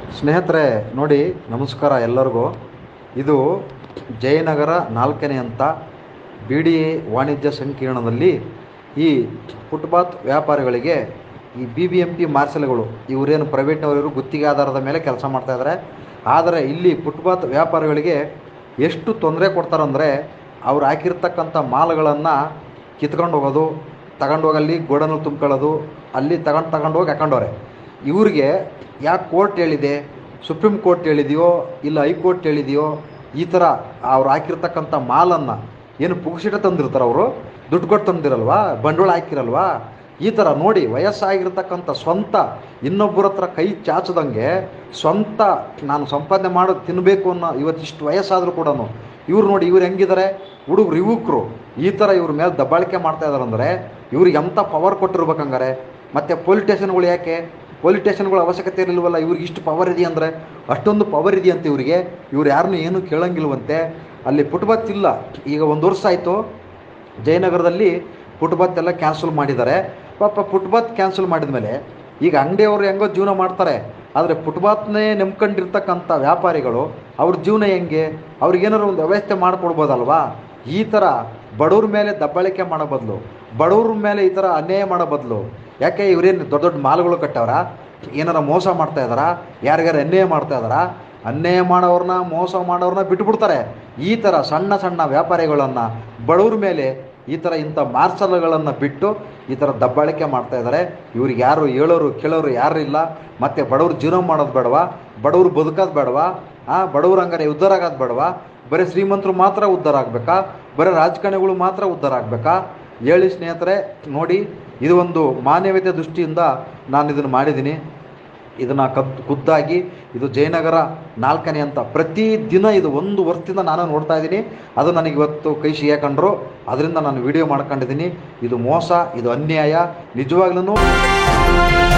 ಸ್ನೇಹಿತರೆ ನೋಡಿ ನಮಸ್ಕಾರ ಎಲ್ಲರಿಗೂ ಇದು ಜಯನಗರ ನಾಲ್ಕನೇ ಅಂತ ಬಿ ಡಿ ಎ ವಾಣಿಜ್ಯ ಸಂಕೀರ್ಣದಲ್ಲಿ ಈ ಫುಟ್ಪಾತ್ ವ್ಯಾಪಾರಿಗಳಿಗೆ ಈ ಬಿ ಬಿ ಎಂ ಪಿ ಮಾರ್ಷಲ್ಗಳು ಇವರೇನು ಪ್ರೈವೇಟ್ನವರು ಗುತ್ತಿಗೆ ಆಧಾರದ ಮೇಲೆ ಕೆಲಸ ಮಾಡ್ತಾಯಿದ್ದಾರೆ ಆದರೆ ಇಲ್ಲಿ ಫುಟ್ಪಾತ್ ವ್ಯಾಪಾರಿಗಳಿಗೆ ಎಷ್ಟು ತೊಂದರೆ ಕೊಡ್ತಾರಂದರೆ ಅವ್ರು ಹಾಕಿರ್ತಕ್ಕಂಥ ಮಾಲ್ಗಳನ್ನು ಕಿತ್ಕೊಂಡು ಹೋಗೋದು ತಗೊಂಡು ಹೋಗಲ್ಲಿ ಗೋಡನಲ್ಲಿ ತುಂಬ್ಕೊಳ್ಳೋದು ಅಲ್ಲಿ ತಗೊಂಡು ತಗೊಂಡು ಹೋಗಿ ಹಾಕೊಂಡವ್ರೆ ಇವ್ರಿಗೆ ಯಾಕೆ ಕೋರ್ಟ್ ಹೇಳಿದೆ ಸುಪ್ರೀಂ ಕೋರ್ಟ್ ಹೇಳಿದೆಯೋ ಇಲ್ಲ ಹೈಕೋರ್ಟ್ ಹೇಳಿದೆಯೋ ಈ ಥರ ಅವ್ರು ಹಾಕಿರ್ತಕ್ಕಂಥ ಮಾಲನ್ನು ಏನು ಪುಗ್ಸಿಟ ತಂದಿರ್ತಾರೆ ಅವರು ದುಡ್ಡು ಕೊಟ್ಟು ತಂದಿರಲ್ವಾ ಬಂಡವಾಳ ಹಾಕಿರಲ್ವಾ ಈ ಥರ ನೋಡಿ ವಯಸ್ಸಾಗಿರ್ತಕ್ಕಂಥ ಸ್ವಂತ ಇನ್ನೊಬ್ಬರ ಹತ್ರ ಕೈ ಚಾಚದಂಗೆ ಸ್ವಂತ ನಾನು ಸಂಪಾದನೆ ಮಾಡೋದು ತಿನ್ನಬೇಕು ಅನ್ನೋ ಇವತ್ತಿಷ್ಟು ವಯಸ್ಸಾದರೂ ಕೂಡ ಇವ್ರು ನೋಡಿ ಇವ್ರು ಹೆಂಗಿದ್ದಾರೆ ಹುಡುಗರು ಯುವಕರು ಈ ಥರ ಇವ್ರ ಮೇಲೆ ದಬ್ಬಾಳಿಕೆ ಮಾಡ್ತಾ ಇದಾರೆ ಅಂದರೆ ಇವ್ರಿಗೆ ಎಂಥ ಪವರ್ ಕೊಟ್ಟಿರ್ಬೇಕಂಗಾರೆ ಮತ್ತು ಪೊಲೀಸ್ ಸ್ಟೇಷನ್ಗಳು ಯಾಕೆ ಪೊಲೀಸ್ ಸ್ಟೇಷನ್ಗಳ ಅವಶ್ಯಕತೆ ಇರಲಿಲ್ವಲ್ಲ ಇವ್ರಿಗೆ ಇಷ್ಟು ಪವರ್ ಇದೆಯಂದರೆ ಅಷ್ಟೊಂದು ಪವರ್ ಇದೆಯಂತೆ ಇವರಿಗೆ ಇವ್ರು ಯಾರನ್ನೂ ಏನೂ ಕೇಳಂಗಿಲ್ವಂತೆ ಅಲ್ಲಿ ಫುಟ್ಬಾತ್ ಇಲ್ಲ ಈಗ ಒಂದು ವರ್ಷ ಆಯಿತು ಜಯನಗರದಲ್ಲಿ ಫುಟ್ಬಾತ್ ಎಲ್ಲ ಕ್ಯಾನ್ಸಲ್ ಮಾಡಿದ್ದಾರೆ ಪಾಪ ಫುಟ್ಬಾತ್ ಕ್ಯಾನ್ಸಲ್ ಮಾಡಿದ ಮೇಲೆ ಈಗ ಅಂಗಡಿಯವರು ಹೆಂಗೋ ಜೀವನ ಮಾಡ್ತಾರೆ ಆದರೆ ಫುಟ್ಬಾತ್ನೇ ನಂಬ್ಕೊಂಡಿರ್ತಕ್ಕಂಥ ವ್ಯಾಪಾರಿಗಳು ಅವ್ರ ಜೀವನ ಹೆಂಗೆ ಅವ್ರಿಗೇನಾದ್ರು ಒಂದು ವ್ಯವಸ್ಥೆ ಮಾಡಿಕೊಡ್ಬೋದಲ್ವಾ ಈ ಥರ ಬಡವ್ರ ಮೇಲೆ ದಬ್ಬಾಳಿಕೆ ಮಾಡೋ ಬದಲು ಬಡವ್ರ ಮೇಲೆ ಈ ಥರ ಅನ್ಯಾಯ ಮಾಡೋ ಬದಲು ಯಾಕೆ ಇವರೇನು ದೊಡ್ಡ ದೊಡ್ಡ ಮಾಲ್ಗಳು ಕಟ್ಟವ್ರ ಏನಾರ ಮೋಸ ಮಾಡ್ತಾ ಇದ್ದಾರಾ ಯಾರಿಗಾರ ಅನ್ಯಾಯ ಮಾಡ್ತಾ ಇದ್ದಾರಾ ಅನ್ಯಾಯ ಮಾಡೋರನ್ನ ಮೋಸ ಮಾಡೋರನ್ನ ಬಿಟ್ಬಿಡ್ತಾರೆ ಈ ಥರ ಸಣ್ಣ ಸಣ್ಣ ವ್ಯಾಪಾರಿಗಳನ್ನು ಬಡವ್ರ ಮೇಲೆ ಈ ಥರ ಇಂಥ ಮಾರ್ಷಲ್ಗಳನ್ನು ಬಿಟ್ಟು ಈ ಥರ ದಬ್ಬಾಳಿಕೆ ಮಾಡ್ತಾ ಇದ್ದಾರೆ ಇವ್ರಿಗೆ ಯಾರು ಹೇಳೋರು ಕೇಳೋರು ಯಾರು ಇಲ್ಲ ಮತ್ತು ಬಡವ್ರು ಜೀವನ ಮಾಡೋದು ಬೇಡವಾ ಬಡವ್ರು ಬದುಕೋದು ಬೇಡವಾ ಆ ಬಡವ್ರು ಹಂಗಾರೆ ಉದ್ಧಾರ ಆಗೋದು ಬೇಡವಾ ಬರೀ ಶ್ರೀಮಂತರು ಮಾತ್ರ ಉದ್ಧಾರ ಆಗಬೇಕಾ ಬರೀ ರಾಜಕಾರಣಿಗಳು ಮಾತ್ರ ಉದ್ಧಾರ ಆಗಬೇಕಾ ಹೇಳಿ ಸ್ನೇಹಿತರೆ ನೋಡಿ ಇದು ಒಂದು ಮಾನವೀಯತೆ ದೃಷ್ಟಿಯಿಂದ ನಾನು ಇದನ್ನು ಮಾಡಿದ್ದೀನಿ ಇದನ್ನು ಕದ್ ಖುದ್ದಾಗಿ ಇದು ಜಯನಗರ ನಾಲ್ಕನೇ ಅಂತ ಪ್ರತಿ ದಿನ ಇದು ಒಂದು ವರ್ಷದಿಂದ ನಾನು ನೋಡ್ತಾ ಇದ್ದೀನಿ ಅದು ನನಗೆ ಇವತ್ತು ಕೈ ಸಿಗಾಕೊಂಡ್ರು ಅದರಿಂದ ನಾನು ವಿಡಿಯೋ ಮಾಡ್ಕೊಂಡಿದ್ದೀನಿ ಇದು ಮೋಸ ಇದು ಅನ್ಯಾಯ ನಿಜವಾಗ್ಲೂ